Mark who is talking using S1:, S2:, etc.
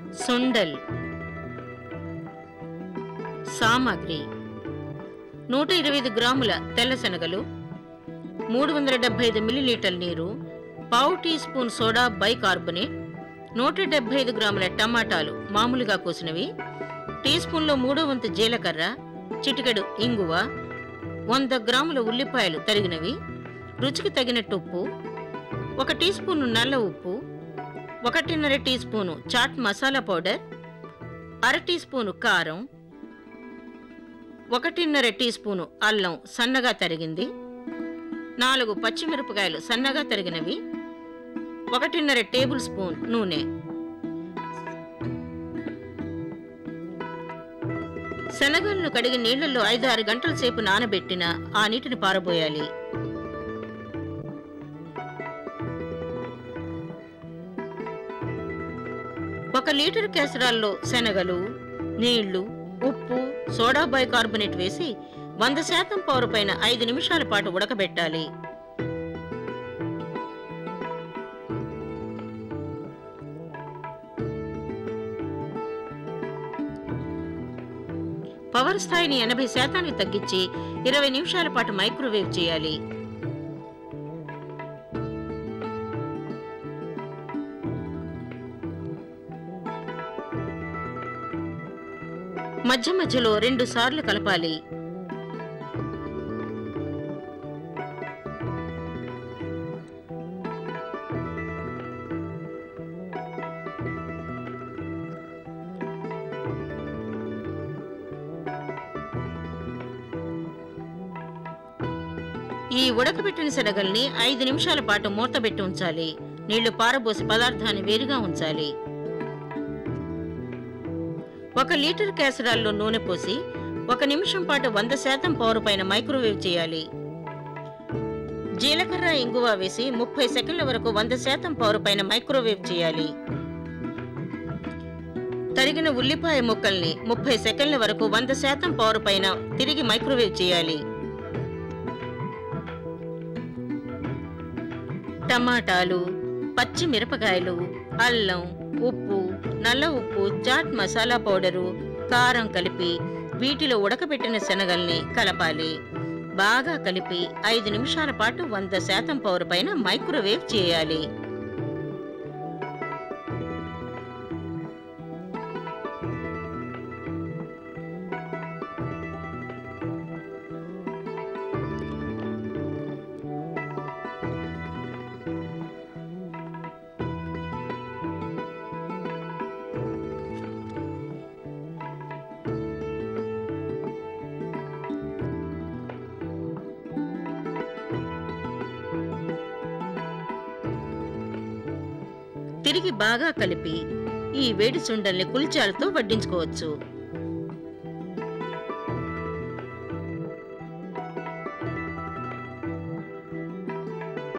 S1: సుండల్ సామాగ్రి నూట ఇరవై ఐదు గ్రాముల తెల్ల శనగలు మూడు వందల డెబ్బై ఐదు మిల్లీలీటర్ నీరు పావు టీ స్పూన్ సోడా బైకార్బోనేట్ నూట డెబ్బై ఐదు గ్రాముల టమాటాలు మామూలుగా కోసినవి టీ స్పూన్లో మూడో వంతు జీలకర్ర చిటికెడు ఇంగువ వంద గ్రాముల ఉల్లిపాయలు తరిగినవి రుచికి తగినట్టు ఉప్పు ఒక టీ స్పూను నల్ల ఉప్పు ఒకటిన్నర teaspoon chaat masala powder అర టీ స్పూను కారం ఒకటిన్నర టీ స్పూను అల్లం సన్నగా తరిగింది నాలుగు పచ్చిమిరపకాయలు సన్నగా తరిగినవి ఒకటిన్నర టేబుల్ స్పూన్ నూనె శనగలను కడిగి నీళ్లలో ఐదు ఆరు గంటల సేపు నానబెట్టిన ఆ నీటిని పారబోయాలి ఒక లీటర్ కేసరాల్లో శనగలు నీళ్లు ఉప్పు సోడా బైకార్బోనేట్ వేసి వంద శాతం పౌరు పైన ఐదు నిమిషాల పాటు ఉడకబెట్టాలి పవర్ స్థాయిని ఎనభై శాతానికి తగ్గించి ఇరవై నిమిషాల పాటు మైక్రోవేవ్ చేయాలి మధ్య మధ్యలో రెండు సార్లు కలపాలి ఈ ఉడకబెట్టిన శనగల్ని ఐదు నిమిషాల పాటు మూతబెట్టి ఉంచాలి నీళ్లు పారబోసి పదార్థాన్ని వేరుగా ఉంచాలి ఒక లీటర్ కేసరాల్లో నూనె పోసి ఒక నిమిషం పాటు వంద శాతం పౌరు పైన మైక్రోవేవ్ చేయాలి జీలకర్ర ఇంగువ వేసి ముప్పై సెకండ్ల వరకు వంద శాతం పౌరు పైన మైక్రోవేవ్ చేయాలి తరిగిన ఉల్లిపాయ ముక్కల్ని ముప్పై సెకండ్ల వరకు వంద శాతం పౌరు పైన తిరిగి మైక్రోవేవ్ చేయాలి టమాటాలు పచ్చి మిరపకాయలు అల్లం ఉప్పు నల్ల ఉప్పు చాట్ మసాలా పౌడరు కారం కలిపి వీటిలో ఉడకబెట్టిన శనగల్ని కలపాలి బాగా కలిపి ఐదు నిమిషాల పాటు వంద శాతం పౌరు పైన మైక్రోవేవ్ చేయాలి తిరిగి బాగా కలిపి ఈ వేడి సుండల్ని కుల్చాలతో వడ్డించుకోవచ్చు